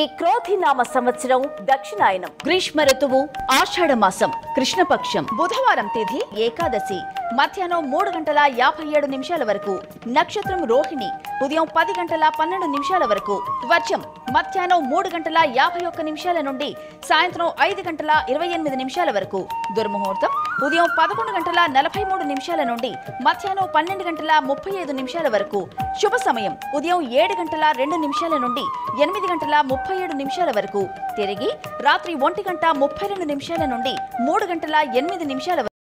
క్రోధినామ సంవత్సరం దక్షిణాయనం గ్రీష్మ ఋతువు ఆషాఢ మాసం కృష్ణపక్షం బుధవారం తిథి ఏకాదశి మధ్యాహ్నం మూడు గంటల యాభై ఏడు నిమిషాల వరకు నక్షత్రం రోహిణి ఉదయం పది గంటల పన్నెండు నిమిషాల వరకు వర్షం మధ్యాహ్నం మూడు గంటల యాభై ఒక్క నిమిషాల నుండి సాయంత్రం ఐదు గంటల ఇరవై ఎనిమిది నిమిషాల వరకు దుర్ముహూర్తం ఉదయం పదకొండు గంటల నలభై మూడు నిమిషాల నుండి మధ్యాహ్నం పన్నెండు గంటల ముప్పై ఐదు నిమిషాల వరకు శుభ సమయం ఉదయం ఏడు గంటల రెండు నిమిషాల నుండి ఎనిమిది గంటల ముప్పై ఏడు నిమిషాల వరకు తిరిగి రాత్రి ఒంటి గంట ముప్పై రెండు నిమిషాల నుండి మూడు గంటల ఎనిమిది నిమిషాల వరకు